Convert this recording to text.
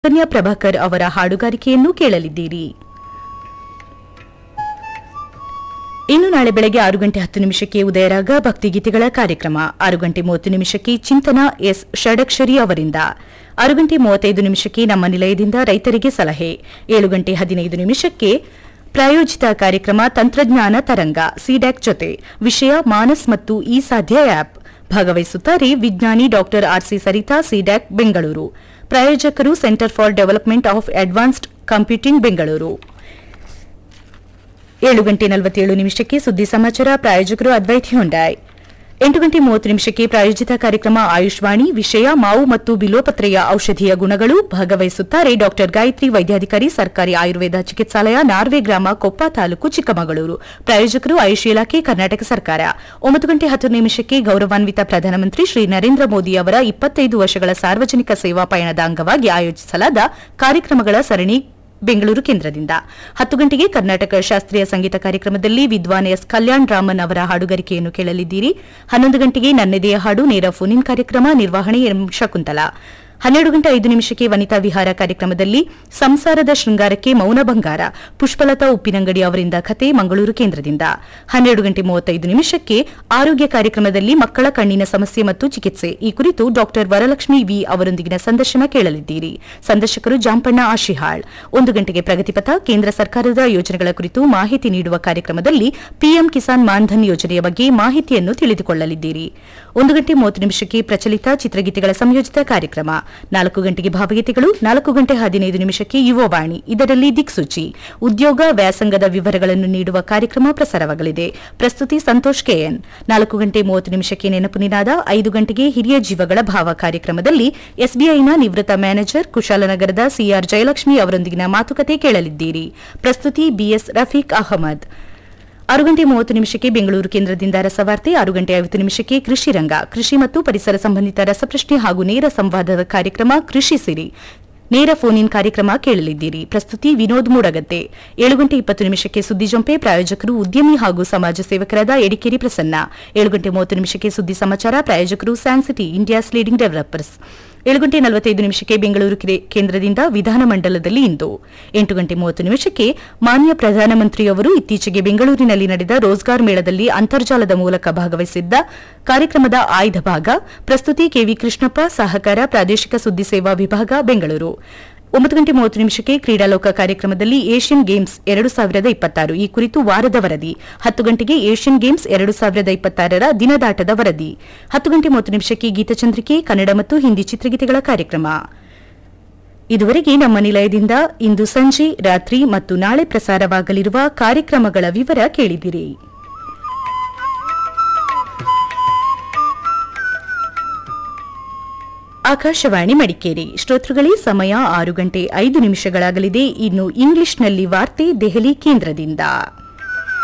ಕನ್ಯಾ ಪ್ರಭಾಕರ್ ಅವರ ಹಾಡುಗಾರಿಕೆಯನ್ನು ಕೇಳಲಿದ್ದೀರಿ ಇನ್ನು ನಾಳೆ ಬೆಳಗ್ಗೆ ಆರು ಗಂಟೆ ಹತ್ತು ನಿಮಿಷಕ್ಕೆ ಉದಯರಾಗ ಭಕ್ತಿಗೀತೆಗಳ ಕಾರ್ಯಕ್ರಮ ಆರು ಗಂಟೆ ಮೂವತ್ತು ನಿಮಿಷಕ್ಕೆ ಚಿಂತನ ಎಸ್ ಷಡಕ್ಷರಿ ಅವರಿಂದ ಆರು ಗಂಟೆ ಮೂವತ್ತೈದು ನಿಮಿಷಕ್ಕೆ ನಮ್ಮ ನಿಲಯದಿಂದ ರೈತರಿಗೆ ಸಲಹೆ ಏಳು ಗಂಟೆ ಹದಿನೈದು ನಿಮಿಷಕ್ಕೆ ಪ್ರಾಯೋಜಿತ ಕಾರ್ಯಕ್ರಮ ತಂತ್ರಜ್ಞಾನ ತರಂಗ ಸಿಡ್ಯಾಕ್ ಜೊತೆ ವಿಷಯ ಮಾನಸ್ ಮತ್ತು ಈ ಸಾಧ್ಯ ಆಪ್ ಭಾಗವಹಿಸುತ್ತಾರೆ ವಿಜ್ಞಾನಿ doctor RC Sarita CDAC Bengaluru ಪ್ರಾಯೋಜಕರು centre for development of advanced computing Bengaluru ಏಳು ಗಂಟೆ ನಲವತ್ತೇಳು ನಿಮಿಷಕ್ಕೆ ಸುದ್ದಿ ಸಮಾಚಾರ ಪ್ರಾಯೋಜಕರು ಅದ್ವೈತ್ ಹ್ಯುಂಡಾಯ್ ಎಂಟು ಗಂಟೆ ಮೂವತ್ತು ನಿಮಿಷಕ್ಕೆ ಪ್ರಾಯೋಜಿತ ಕಾರ್ಯಕ್ರಮ ಆಯುಷ್ವಾಣಿ ವಿಷಯ ಮಾವು ಮತ್ತು ಬಿಲೋಪತ್ರೆಯ ಔಷಧೀಯ ಗುಣಗಳು ಭಾಗವಹಿಸುತ್ತಾರೆ ಡಾಕ್ಟರ್ ಗಾಯತ್ರಿ ವೈದ್ಯಾಧಿಕಾರಿ ಸರ್ಕಾರಿ ಆಯುರ್ವೇದ ಚಿಕಿತ್ಸಾಲಯ ನಾರ್ವೆ ಗ್ರಾಮ ಕೊಪ್ಪ ತಾಲೂಕು ಚಿಕ್ಕಮಗಳೂರು ಪ್ರಾಯೋಜಕರು ಆಯುಷ್ ಇಲಾಖೆ ಕರ್ನಾಟಕ ಸರ್ಕಾರ ಒಂಬತ್ತು ಗಂಟೆ ಹತ್ತು ನಿಮಿಷಕ್ಕೆ ಗೌರವಾನ್ವಿತ ಪ್ರಧಾನಮಂತ್ರಿ ಶ್ರೀ ನರೇಂದ್ರ ಮೋದಿ ಅವರ ಇಪ್ಪತ್ತೈದು ವರ್ಷಗಳ ಸಾರ್ವಜನಿಕ ಸೇವಾ ಪಯಣದ ಅಂಗವಾಗಿ ಆಯೋಜಿಸಲಾದ ಕಾರ್ಯಕ್ರಮಗಳ ಸರಣಿ ಬೆಂಗಳೂರು ಕೇಂದ್ರದಿಂದ ಹತ್ತು ಗಂಟೆಗೆ ಕರ್ನಾಟಕ ಶಾಸ್ತ್ರೀಯ ಸಂಗೀತ ಕಾರ್ಯಕ್ರಮದಲ್ಲಿ ವಿದ್ವಾನ್ ಎಸ್ ಕಲ್ಯಾಣ್ ರಾಮನ್ ಅವರ ಹಾಡುಗಾರಿಕೆಯನ್ನು ಕೇಳಲಿದ್ದೀರಿ ಹನ್ನೊಂದು ಗಂಟೆಗೆ ನನ್ನೆದೆಯ ಹಾಡು ನೇರ ಫೋನ್ ಇನ್ ಕಾರ್ಯಕ್ರಮ ನಿರ್ವಹಣೆ ಎಂ ಶಕುಂತಲಾ ಹನ್ನೆರಡು ಗಂಟೆ ಐದು ನಿಮಿಷಕ್ಕೆ ವನಿತಾ ವಿಹಾರ ಕಾರ್ಯಕ್ರಮದಲ್ಲಿ ಸಂಸಾರದ ಶೃಂಗಾರಕ್ಕೆ ಮೌನ ಬಂಗಾರ ಪುಷ್ಪಲತಾ ಉಪ್ಪಿನಂಗಡಿ ಅವರಿಂದ ಕತೆ ಮಂಗಳೂರು ಕೇಂದ್ರದಿಂದ ಹನ್ನೆರಡು ಗಂಟೆ ಮೂವತ್ತೈದು ನಿಮಿಷಕ್ಕೆ ಆರೋಗ್ಯ ಕಾರ್ಯಕ್ರಮದಲ್ಲಿ ಮಕ್ಕಳ ಕಣ್ಣಿನ ಸಮಸ್ಯೆ ಮತ್ತು ಚಿಕಿತ್ಸೆ ಈ ಕುರಿತು ಡಾಕ್ಟರ್ ವರಲಕ್ಷ್ಮಿ ವಿ ಅವರೊಂದಿಗಿನ ಸಂದರ್ಶನ ಕೇಳಲಿದ್ದೀರಿ ಸಂದರ್ಶಕರು ಜಾಂಪಣ್ಣ ಆಶಿಹಾಳ್ ಒಂದು ಗಂಟೆಗೆ ಪ್ರಗತಿಪಥ ಕೇಂದ್ರ ಸರ್ಕಾರದ ಯೋಜನೆಗಳ ಕುರಿತು ಮಾಹಿತಿ ನೀಡುವ ಕಾರ್ಯಕ್ರಮದಲ್ಲಿ ಪಿಎಂ ಕಿಸಾನ್ ಮಾನ್ಧನ್ ಯೋಜನೆಯ ಬಗ್ಗೆ ಮಾಹಿತಿಯನ್ನು ತಿಳಿದುಕೊಳ್ಳಲಿದ್ದೀರಿ ಒಂದು ಗಂಟೆ ಮೂವತ್ತು ನಿಮಿಷಕ್ಕೆ ಪ್ರಚಲಿತ ಚಿತ್ರಗೀತೆಗಳ ಸಂಯೋಜಿತ ಕಾರ್ಯಕ್ರಮ ನಾಲ್ಕು ಗಂಟೆಗೆ ಭಾವಗೀತೆಗಳು ನಾಲ್ಕು ಗಂಟೆ ಹದಿನೈದು ನಿಮಿಷಕ್ಕೆ ಯುವವಾಣಿ ಇದರಲ್ಲಿ ದಿಕ್ಸೂಚಿ ಉದ್ಯೋಗ ವ್ಯಾಸಂಗದ ವಿವರಗಳನ್ನು ನೀಡುವ ಕಾರ್ಯಕ್ರಮ ಪ್ರಸಾರವಾಗಲಿದೆ ಪ್ರಸ್ತುತಿ ಸಂತೋಷ್ ಕೆಎನ್ ನಾಲ್ಕು ಗಂಟೆ ಮೂವತ್ತು ನಿಮಿಷಕ್ಕೆ ನೆನಪು ನಿನಾದ ಐದು ಗಂಟೆಗೆ ಹಿರಿಯ ಜೀವಗಳ ಭಾವ ಕಾರ್ಯಕ್ರಮದಲ್ಲಿ ಎಸ್ಬಿಐನ ನಿವೃತ್ತ ಮ್ಯಾನೇಜರ್ ಕುಶಾಲನಗರದ ಸಿಆರ್ ಜಯಲಕ್ಷ್ಮಿ ಅವರೊಂದಿಗಿನ ಮಾತುಕತೆ ಕೇಳಲಿದ್ದೀರಿ ಪ್ರಸ್ತುತಿ ಬಿಎಸ್ ರಫೀಕ್ ಅಹಮದ್ ಆರು ಗಂಟೆ ಮೂವತ್ತು ನಿಮಿಷಕ್ಕೆ ಬೆಂಗಳೂರು ಕೇಂದ್ರದಿಂದ ರಸವಾರ್ತೆ ಆರು ಗಂಟೆ ಐವತ್ತು ನಿಮಿಷಕ್ಕೆ ಕೃಷಿ ರಂಗ ಕೃಷಿ ಮತ್ತು ಪರಿಸರ ಸಂಬಂಧಿತ ರಸಪ್ರಶ್ನೆ ಹಾಗೂ ನೇರ ಸಂವಾದದ ಕಾರ್ಯಕ್ರಮ ಕೃಷಿ ಸಿರಿ ನೇರ ಫೋನ್ ಇನ್ ಕಾರ್ಯಕ್ರಮ ಕೇಳಲಿದ್ದೀರಿ ಪ್ರಸ್ತುತಿ ವಿನೋದ್ ಮೂಡಗದ್ದೆ ಏಳು ಗಂಟೆ ಇಪ್ಪತ್ತು ನಿಮಿಷಕ್ಕೆ ಸುದ್ದಿ ಜೊಂಪೆ ಪ್ರಾಯೋಜಕರು ಉದ್ಯಮಿ ಹಾಗೂ ಸಮಾಜ ಸೇವಕರಾದ ಎಡಿಕೇರಿ ಪ್ರಸನ್ನ ಏಳು ಗಂಟೆ ಮೂವತ್ತು ನಿಮಿಷಕ್ಕೆ ಸುದ್ದಿ ಸಮಾಚಾರ ಪ್ರಾಯೋಜಕರು ಸ್ಯಾನ್ಸಿಟಿ ಇಂಡಿಯಾಸ್ ಲೀಡಿಂಗ್ ಡೆವಲಪರ್ಸ್ ಏಳು ಗಂಟೆ ನಲವತ್ತೈದು ನಿಮಿಷಕ್ಕೆ ಬೆಂಗಳೂರು ಕಿರೆ- ಕೇಂದ್ರದಿಂದ ವಿಧಾನಮಂಡಲದಲ್ಲಿ ಇಂದು ಎಂಟು ಗಂಟೆ ಮೂವತ್ತು ನಿಮಿಷಕ್ಕೆ ಮಾನ್ಯ ಪ್ರಧಾನಮಂತ್ರಿಯವರು ಇತ್ತೀಚೆಗೆ ಬೆಂಗಳೂರಿನಲ್ಲಿ ನಡೆದ ರೋಜ್ಗಾರ್ ಮೇಳದಲ್ಲಿ ಅಂತರ್ಜಾಲದ ಮೂಲಕ ಭಾಗವಹಿಸಿದ್ದ ಕಾರ್ಯಕ್ರಮದ ಆಯ್ದ ಭಾಗ ಪ್ರಸ್ತುತಿ ಕೆವಿ ಕೃಷ್ಣಪ್ಪ ಸಹಕಾರ ಪ್ರಾದೇಶಿಕ ಸುದ್ದಿ ಸೇವಾ ವಿಭಾಗ ಬೆಂಗಳೂರು ಒಂಬತ್ತು ಗಂಟೆ ಮೂವತ್ತು ನಿಮಿಷಕ್ಕೆ ಕ್ರೀಡಾಲೋಕ ಕಾರ್ಯಕ್ರಮದಲ್ಲಿ ಏಷ್ಯನ್ ಗೇಮ್ಸ್ ಎರಡು ಸಾವಿರದ ಇಪ್ಪತ್ತಾರು ಈ ಕುರಿತು ವಾರದ ವರದಿ ಹತ್ತು ಗಂಟೆಗೆ ಏಷ್ಯನ್ ಗೇಮ್ಸ್ ಎರಡು ಸಾವಿರದ ಇಪ್ಪತ್ತಾರರ ದಿನದಾಟದ ವರದಿ ಹತ್ತು ಗಂಟೆ ಮೂವತ್ತು ನಿಮಿಷಕ್ಕೆ ಗೀತಚಂದ್ರಿಕೆ ಕನ್ನಡ ಮತ್ತು ಹಿಂದಿ ಚಿತ್ರಗೀತೆಗಳ ಕಾರ್ಯಕ್ರಮ ಇದುವರೆಗೆ ನಮ್ಮ ನಿಲಯದಿಂದ ಇಂದು ಸಂಜೆ ರಾತ್ರಿ ಮತ್ತು ನಾಳೆ ಪ್ರಸಾರವಾಗಲಿರುವ ಕಾರ್ಯಕ್ರಮಗಳ ವಿವರ ಕೇಳಿದಿರಿ ಆಕಾಶವಾಣಿ ಮಡಿಕೇರಿ ಶ್ರೋತೃಗಳೇ ಸಮಯ ಆರು ಗಂಟೆ ಐದು ನಿಮಿಷಗಳಾಗಲಿದೆ ಇನ್ನು ಇಂಗ್ಲಿಷ್ನಲ್ಲಿ ವಾರ್ತೆ ದೆಹಲಿ ಕೇಂದ್ರದಿಂದ